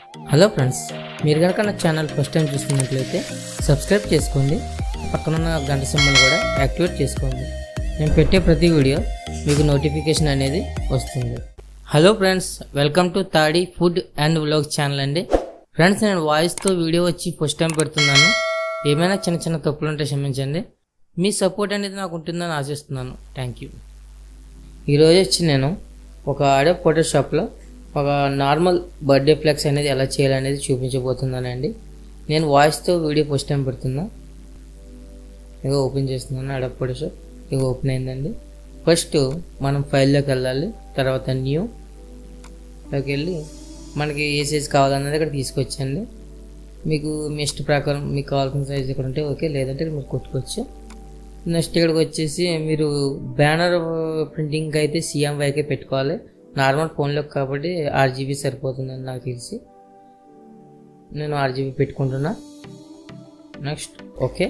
Hello friends మీరు కనుక నా ఛానల్ ఫస్ట్ టైం చూస్తున్నట్లయితే సబ్స్క్రైబ్ చేసుకోండి పక్కనున్న గంట సింబల్ కూడా యాక్టివేట్ చేసుకోండి నేను పెట్టే ప్రతి వీడియో మీకు నోటిఫికేషన్ అనేది వస్తుంది hello friends welcome to Thadi food and vlog channel అండి ఫ్రెండ్స్ నేను వాయిస్తో వీడియో వచ్చి ఫస్ట్ టైం పెడుతున్నాను ఏమైనా చిన్న చిన్న తప్పులు ఉంటే క్షమించండి మీ సపోర్ట్ అనేది నాకు ఉంటుందని ఆశిస్తున్నాను థ్యాంక్ యూ ఈరోజు వచ్చి నేను ఒక ఆడే ఫోటోషాప్లో ఒక నార్మల్ బర్త్డే ఫ్లెక్స్ అనేది ఎలా చేయాలనేది చూపించబోతున్నానండి నేను వాయిస్తో వీడియో ఫస్ట్ టైం పెడుతున్నా ఇక ఓపెన్ చేస్తున్నాను ఆడ ఫోటోషాప్ ఇక ఓపెన్ అయిందండి ఫస్ట్ మనం ఫైల్లోకి వెళ్ళాలి తర్వాత న్యూ లోకి వెళ్ళి మనకి ఏ సైజ్ కావాలన్నది ఇక్కడ తీసుకొచ్చండి మీకు మీ ఇష్ట ప్రకారం మీకు కావాల్సిన సైజ్ ఇక్కడ ఉంటే ఓకే లేదంటే మీరు కొట్టుకోవచ్చు నెక్స్ట్ ఇక్కడికి వచ్చేసి మీరు బ్యానర్ ప్రింటింగ్ అయితే సిఎంవైకే పెట్టుకోవాలి నార్మల్ ఫోన్లో కాబట్టి ఆర్జీబీ సరిపోతుందని నాకు తెలిసి నేను ఆర్జీబీ పెట్టుకుంటున్నా నెక్స్ట్ ఓకే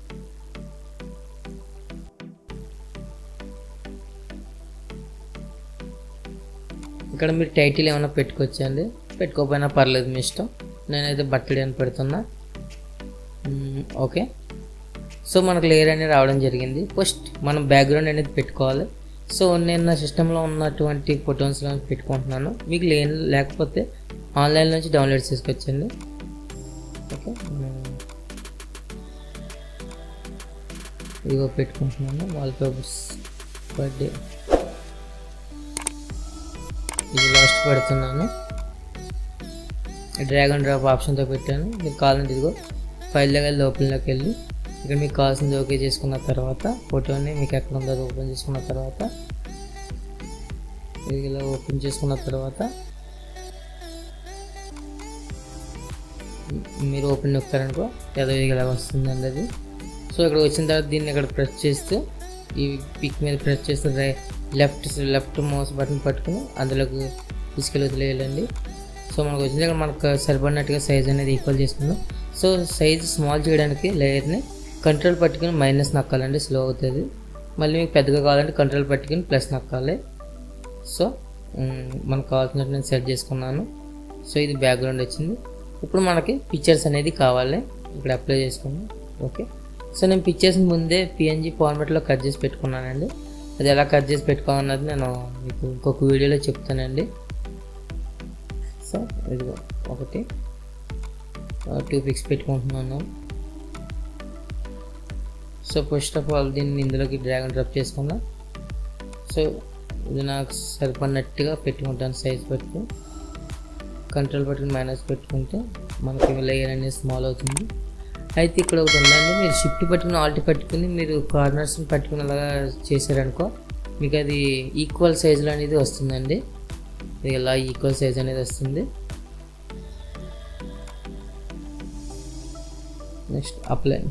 ఇక్కడ మీరు టైటిల్ ఏమైనా పెట్టుకోవచ్చండి పెట్టుకోకపోయినా పర్లేదు మీ ఇష్టం నేనైతే బర్త్డే అని పెడుతున్నా మ్మ్, ఓకే సో మనకు లేయర్ అనేది రావడం జరిగింది ఫస్ట్ మనం బ్యాక్గ్రౌండ్ అనేది పెట్టుకోవాలి సో నేను నా సిస్టంలో ఉన్నటువంటి ఫొటోస్లో పెట్టుకుంటున్నాను మీకు లే లేకపోతే ఆన్లైన్ నుంచి డౌన్లోడ్ చేసుకొచ్చండి ఓకే మ్మ్. ఇదిగో పెట్టుకుంటున్నాను వాల్ పేపర్స్ బర్త్డే ఇది లాస్ట్ పెడుతున్నాను డ్రాగన్ డ్రాప్ ఆప్షన్తో పెట్టాను మీకు కావాలంటే ఇదిగో ఫైల్ దగ్గర లోపలిలోకి వెళ్ళి ఇక్కడ మీకు కావాల్సింది ఓకే చేసుకున్న తర్వాత ఫోటోని మీకు ఎక్కడ ఉందో అది ఓపెన్ చేసుకున్న తర్వాత ఇది ఇలా ఓపెన్ చేసుకున్న తర్వాత మీరు ఓపెన్ నొక్కారనుకో ఏదో ఇలా వస్తుందండి అది సో ఇక్కడ వచ్చిన తర్వాత దీన్ని ఇక్కడ ప్రెస్ చేస్తూ ఈ పిక్ మీద ప్రెస్ చేస్తూ రై లెఫ్ట్ లెఫ్ట్ మౌస్ బటన్ పట్టుకుని అందులోకి తీసుకెళ్ళి వదిలేయాలండి సో మనకు వచ్చిన దగ్గర మనకు సరిపడినట్టుగా సైజ్ అనేది ఈక్వల్ చేసుకుందాం సో సైజ్ స్మాల్ చేయడానికి లేయర్ని కంట్రోల్ పట్టుకుని మైనస్ నక్కాలండి స్లో అవుతుంది మళ్ళీ మీకు పెద్దగా కావాలంటే కంట్రోల్ పట్టుకుని ప్లస్ నక్కాలి సో మ్, మనకు కావాల్సినట్టు నేను సెట్ చేసుకున్నాను సో ఇది బ్యాక్గ్రౌండ్ వచ్చింది ఇప్పుడు మనకి పిక్చర్స్ అనేది కావాలి ఇక్కడ అప్లై చేసుకున్నాం ఓకే సో నేను పిక్చర్స్ ముందే పిఎన్జీ ఫార్మాట్లో కట్ చేసి పెట్టుకున్నానండి అది ఎలా కట్ చేసి పెట్టుకోవాలన్నది నేను మీకు ఇంకొక వీడియోలో చెప్తానండి సో ఇదిగో ఒకటి టూ పిక్స్ పెట్టుకుంటున్నాను సో ఫస్ట్ ఆఫ్ ఆల్ దీన్ని ఇందులోకి డ్రాగ్ అండ్ డ్రాప్ చేసుకుందాం సో ఇది నాకు సరిపడినట్టుగా పెట్టుకుంటాను సైజ్ పెట్టుకుని కంట్రోల్ పట్టుకుని మైనస్ పెట్టుకుంటే మనకి లేయర్ అనేది స్మాల్ అవుతుంది అయితే ఇక్కడ ఒకటి ఉందండి మీరు షిఫ్ట్ పట్టుకుని ఆల్ట్ పట్టుకుని మీరు కార్నర్స్ని పట్టుకుని అలాగా చేశారనుకో మీకు అది ఈక్వల్ సైజులో అనేది వస్తుందండి ఇది ఇలా ఈక్వల్ సైజ్ అనేది వస్తుంది నెక్స్ట్ అప్లై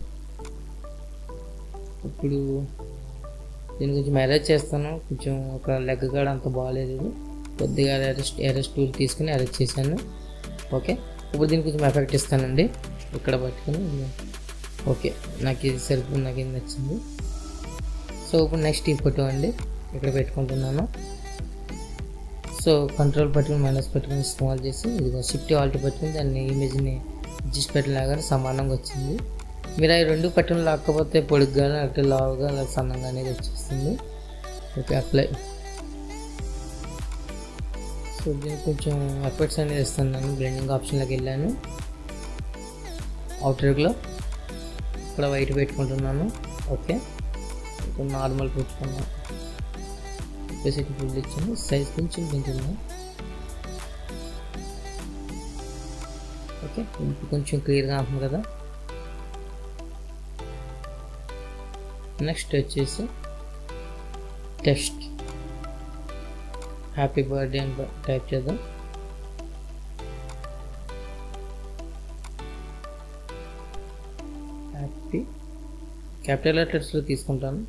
ఇప్పుడు దీన్ని కొంచెం ఎరేజ్ చేస్తాను కొంచెం ఒక లెగ్ కాడ అంత బాగాలేదు ఇది కొద్దిగా ఎరెస్ట్ ఎరెస్ట్ టూల్ తీసుకుని ఎరేజ్ చేశాను ఓకే ఇప్పుడు దీనికి కొంచెం ఎఫెక్ట్ ఇస్తానండి ఇక్కడ పట్టుకుని ఓకే నాకు ఇది సరిపోయింది నాకు ఇది నచ్చింది సో ఇప్పుడు నెక్స్ట్ ఈ ఫోటో అండి ఇక్కడ పెట్టుకుంటున్నాను సో కంట్రోల్ పట్టుకుని మైనస్ పెట్టుకుని స్మాల్ చేసి ఇదిగో షిఫ్ట్ ఆల్ట్ పట్టుకుని దాన్ని ఇమేజ్ని అడ్జస్ట్ పెట్టినలాగా సమానంగా వచ్చింది మీరు అవి రెండు పట్టుకుని లాక్కపోతే పొడుగ్గా అటు లావుగా అలా సన్నంగా అనేది వచ్చేస్తుంది ఓకే అప్లై సో దీనికి కొంచెం ఎఫర్ట్స్ అనేది ఇస్తున్నాను బ్లెండింగ్ ఆప్షన్లోకి వెళ్ళాను అవుటర్లో ఇక్కడ వైట్ పెట్టుకుంటున్నాను ఓకే ఇప్పుడు నార్మల్ పెట్టుకున్నాను ఒపెసిటీ ఫుల్ ఇచ్చాను సైజ్ కొంచెం పెంచున్నాను ఓకే ఇప్పుడు కొంచెం క్లియర్గా ఉంటుంది కదా నెక్స్ట్ వచ్చేసి టెక్స్ట్ హ్యాపీ బర్త్డే అని టైప్ చేద్దాం హ్యాపీ క్యాపిటల్ లెటర్స్లో తీసుకుంటాను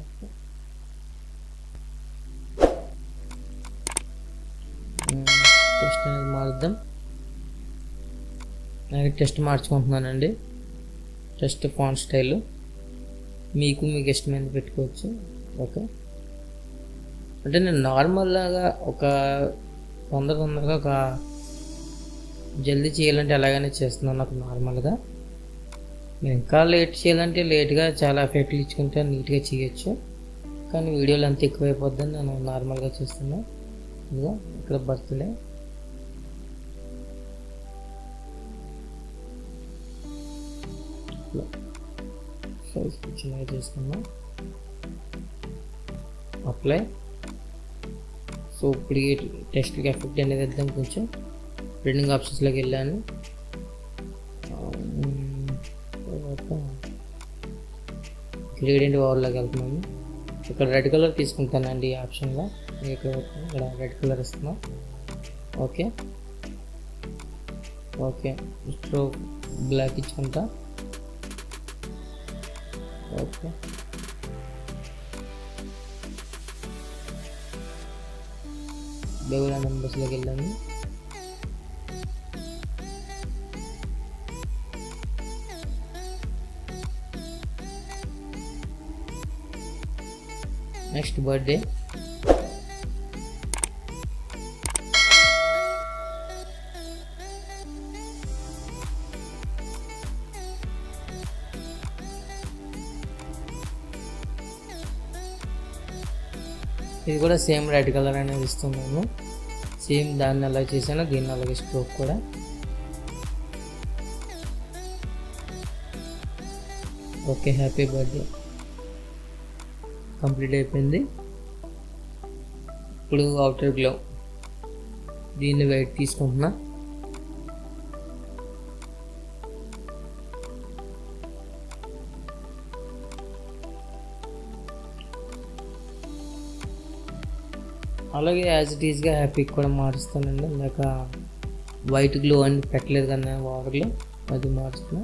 టెస్ట్ అనేది మారుద్దాం నాకు టెస్ట్ మార్చుకుంటున్నానండి టెస్ట్ ఫాంట్ స్టైల్ మీకు మీకు ఇష్టమైనది పెట్టుకోవచ్చు ఓకే అంటే నేను నార్మల్గా ఒక తొందర తొందరగా ఒక జల్దీ చేయాలంటే ఎలాగైనా చేస్తున్నాను నాకు నార్మల్గా మీరు ఇంకా లేట్ చేయాలంటే లేట్గా చాలా ఎఫెక్ట్లు ఇచ్చుకుంటే నీట్గా చేయొచ్చు కానీ వీడియోలు అంత ఎక్కువైపోద్దని నేను నార్మల్గా చేస్తున్నా ఇదిగో ఇక్కడ బర్త్డే సైజ్ చిన్నగా చేసుకున్నాం అప్లై సో ఇప్పుడు ఈ టెస్ట్కి ఎఫెక్ట్ అనేది ఇద్దాం కొంచెం ప్రింటింగ్ ఆప్షన్స్లోకి వెళ్ళాను తర్వాత గ్రేడియంట్ ఓవర్లోకి వెళ్తున్నాను ఇక్కడ రెడ్ కలర్ తీసుకుంటానండి ఈ ఆప్షన్లో ఇక్కడ ఇక్కడ రెడ్ కలర్ ఇస్తున్నాం ఓకే ఓకే స్ట్రోక్ బ్లాక్ ఇచ్చుకుంటా ఓకే బెగులా నెంబర్స్లోకి వెళ్ళాము నెక్స్ట్ బర్త్డే ఇది కూడా సేమ్ రెడ్ కలర్ అనేది ఇస్తున్నాను సేమ్ దాన్ని అలా చేశాను దీన్ని అలాగే స్ట్రోక్ కూడా ఓకే హ్యాపీ బర్త్డే కంప్లీట్ అయిపోయింది ఇప్పుడు అవుటర్ గ్లో దీన్ని వెయిట్ తీసుకుంటున్నా అలాగే యాజ్ ఇట్ ఈస్గా హ్యాపీకి కూడా మారుస్తానండి ఇందాక వైట్ గ్లో అని పెట్టలేదు కదా వాటర్లో అది మారుస్తున్నా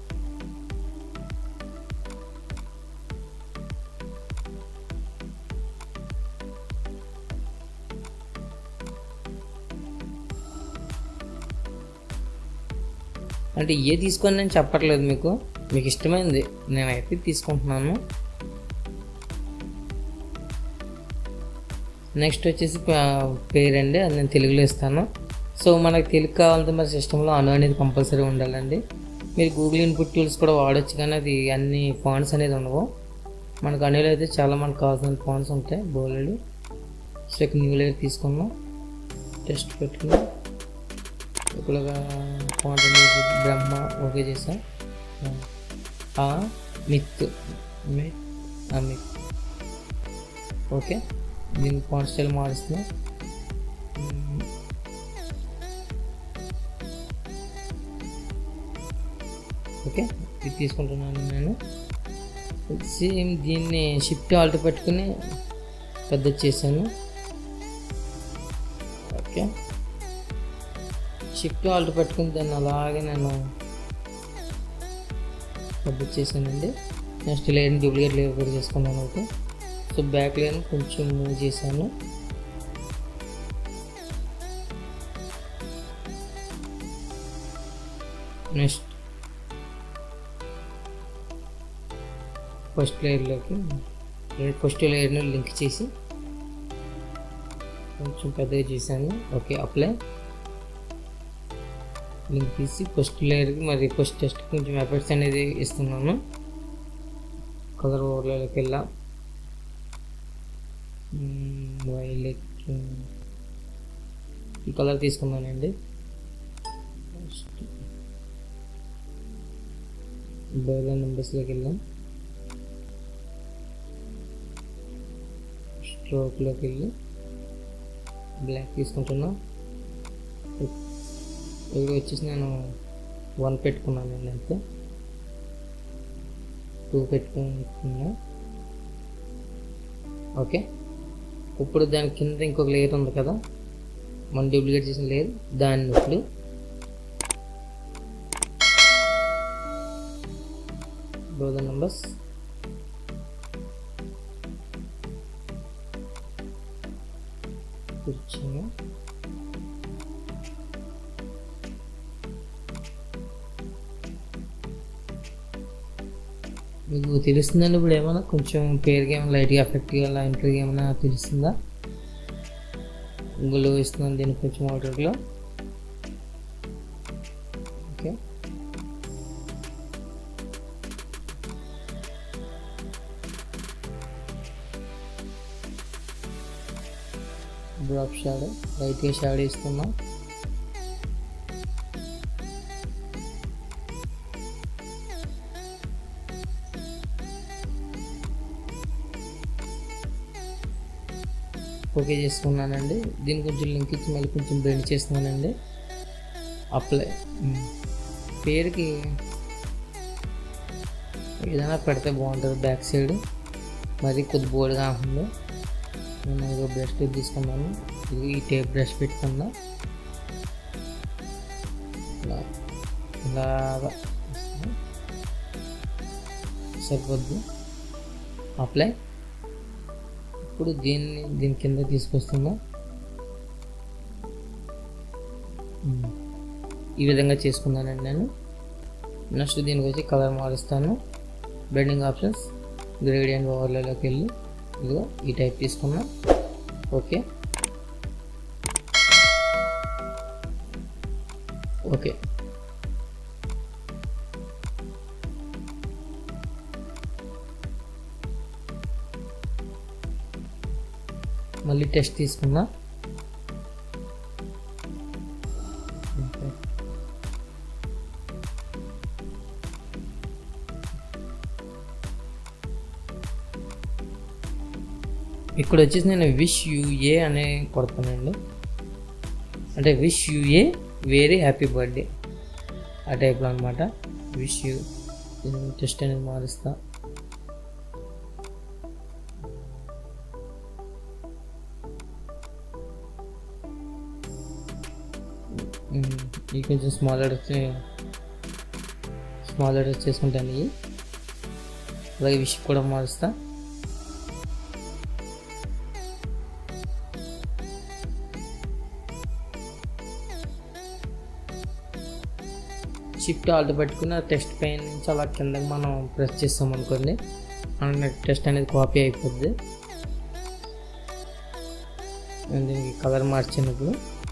అంటే ఏ తీసుకొని నేను చెప్పట్లేదు మీకు మీకు ఇష్టమైంది నేనైతే తీసుకుంటున్నాను నెక్స్ట్ వచ్చేసి ప- పేరండి అది నేను తెలుగులో ఇస్తాను సో మనకు తెలుగు కావాలంటే మన సిస్టంలో అను అనేది కంపల్సరీ ఉండాలండి మీరు గూగుల్ ఇన్పుట్ టూల్స్ కూడా వాడచ్చు కానీ అది అన్ని ఫాంట్స్ అనేది ఉండవు మనకు అనులో అయితే చాలా మనకు కావాల్సిన ఫాంట్స్ ఉంటాయి బోలెడు సో ఇక్కడ న్యూ లేయర్ తీసుకున్నాం టెస్ట్ పెట్టుకున్నాం ఇక్కడ ఫాంట్ అనేది బ్రహ్మ ఓకే చేసాం ఆ మిత్ మిత్ ఆ మిత్ ఓకే దీని ఫాంట్ స్టైల్ మారుస్తున్నాం మ్మ్. ఓకే ఇది తీసుకుంటున్నాను నేను సేమ్ దీన్ని షిఫ్ట్ ఆల్ట్ పెట్టుకుని పెద్ద చేశాను ఓకే షిఫ్ట్ ఆల్ట్ పెట్టుకుని దాన్ని అలాగే నేను పెద్ద చేశానండి నెక్స్ట్ లేయర్ని డూప్లికేట్ లేయర్ కూడా చేసుకున్నాను ఓకే సో బ్యాక్ లేయర్ని కొంచెం మూవ్ చేశాను నెక్స్ట్ ఫస్ట్ లేయర్లోకి ఫస్ట్ లేయర్ని లింక్ చేసి కొంచెం పెద్దగా చేశాను ఓకే అప్లై లింక్ తీసి ఫస్ట్ లేయర్కి మరి ఫస్ట్ టెస్ట్ కొంచెం ఎఫెక్ట్స్ అనేది ఇస్తున్నాను కలర్ ఓవర్లోకి వెళ్ళా వైలెట్ ఈ కలర్ తీసుకున్నానండి బర్గర్ నెంబర్స్లోకి వెళ్ళాం స్ట్రోక్లోకి వెళ్ళి బ్లాక్ తీసుకుంటున్నా ఇక్కడ వచ్చేసి నేను వన్ పెట్టుకున్నాను నేను అయితే టూ పెట్టుకుంటున్నా ఓకే ఇప్పుడు దాని కింద ఇంకొక లేయర్ ఉంది కదా మనం డూప్లికేట్ చేసిన లేయర్ దాన్ని ఇప్పుడు బ్రౌజర్ నంబర్స్ కూర్చొని మీకు తెలుస్తుందండి ఇప్పుడు ఏమైనా కొంచెం పేరుకి ఏమైనా లైట్గా ఎఫెక్ట్గా అలా ఇంటర్గా ఏమైనా తెలుస్తుందా గ్లో ఇస్తున్నాను దీనికి కొంచెం వాటర్లో ఓకే డ్రాప్ షాడో లైట్గా షాడో ఇస్తున్నాం ఓకే చేసుకున్నానండి దీని కొంచెం లింక్ ఇచ్చి మళ్ళీ కొంచెం బ్లెండ్ చేస్తున్నానండి అప్లై మ్. పేరుకి ఏదైనా పెడితే బాగుంటుంది బ్యాక్ సైడ్ మరి కొద్ది బోర్డుగా ఉంటుంది నేను ఏదో బ్రష్ టేప్ తీసుకున్నాను ఇది ఈ టేప్ బ్రష్ పెట్టుకున్నా ఇలా ఇలాగా సరిపోద్ది అప్లై ఇప్పుడు దీన్ని దీని కింద తీసుకొస్తున్నా మ్మ్. ఈ విధంగా చేసుకున్నానండి నేను నెక్స్ట్ దీనికి వచ్చి కలర్ మారుస్తాను బెండింగ్ ఆప్షన్స్ గ్రేడియంట్ ఓవర్లోకి వెళ్ళి ఇదిగో ఈ టైప్ తీసుకున్నా ఓకే ఓకే మళ్ళీ టెస్ట్ తీసుకున్నా ఓకే. ఇక్కడ వచ్చేసి నేను విష్ యూఏ అనే కొడుతున్నానండి అంటే wish you a very happy birthday ఆ టైప్లో అనమాట విష్ యూ టెస్ట్ అనేది మారుస్తా మ్మ్. ఇవి కొంచెం స్మాల్ లెటర్స్ స్మాల్ లెటర్స్ చేసుకుంటాను ఇవి అలాగే విష్ కూడా మారుస్తా షిఫ్ట్ ఆల్ట్ పెట్టుకుని ఆ టెస్ట్ పైన నుంచి అలా కిందకి మనం ప్రెస్ చేస్తాం అనుకోండి మన టెస్ట్ అనేది కాపీ అయిపోద్ది నేను దీనికి కలర్ మార్చినప్పుడు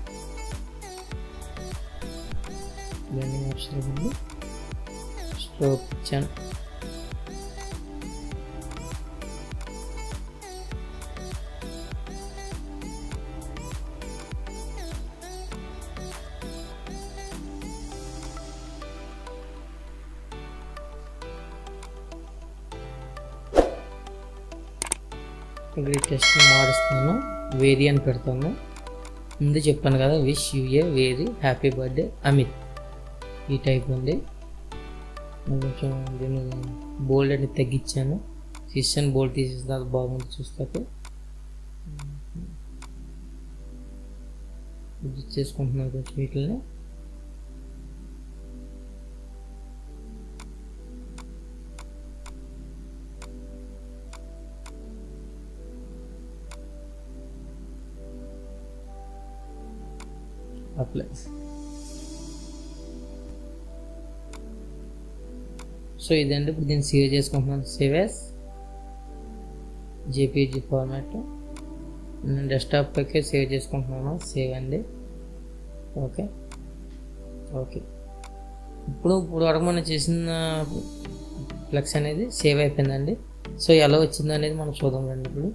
బ్లెండింగ్ ఆప్షన్ ఉంది స్ట్రోక్ ఇచ్చాను ఇక్కడ టెస్ట్ మారుస్తాను వేరి అని పెడతాను ముందు చెప్పాను కదా wish you a very happy birthday Amit ఈ టైప్ ఉంది నేను కొంచెం దీన్ని బోల్డ్ అనేది తగ్గించాను సిస్టన్ బోల్డ్ తీసేసిన అది బాగుంది చూస్తాక ఇది చేసుకుంటున్నాను కొంచెం వీటిని అప్లై సో ఇదండి ఇప్పుడు దీన్ని సేవ్ చేసుకుంటున్నాను సేవ్ యాజ్ జేపీజీ ఫార్మాట్ నేను డెస్క్టాప్కి సేవ్ చేసుకుంటున్నాను సేవ్ అండి ఓకే ఓకే ఇప్పుడు ఇప్పుడు వరకు మనం చేసిన ఫ్లెక్స్ అనేది సేవ్ అయిపోయిందండి సో ఎలా వచ్చింది అనేది మనం చూద్దాం రండి ఇప్పుడు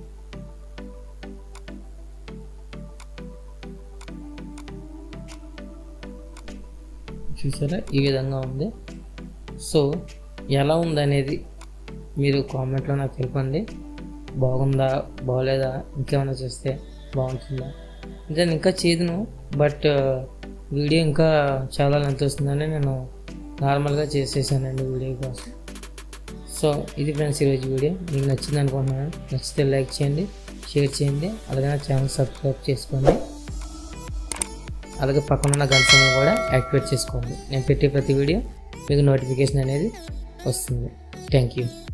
చూసారా ఈ విధంగా ఉంది సో ఎలా ఉందనేది మీరు కామెంట్లో నాకు తెలపండి బాగుందా బాగలేదా ఇంకేమైనా చేస్తే బాగుంటుందా నేను ఇంకా చేయదును బట్ వీడియో ఇంకా చాలా లెంత్ వస్తుందని నేను నార్మల్గా చేసేసానండి వీడియో కోసం సో ఇది ఫ్రెండ్స్ ఈరోజు వీడియో మీకు నచ్చింది అనుకుంటున్నాను నచ్చితే లైక్ చేయండి షేర్ చేయండి అలాగే నా ఛానల్ సబ్స్క్రైబ్ చేసుకోండి అలాగే పక్కన ఉన్న గంటను కూడా యాక్టివేట్ చేసుకోండి నేను పెట్టే ప్రతి వీడియో మీకు నోటిఫికేషన్ అనేది వస్తుంది థ్యాంక్ యూ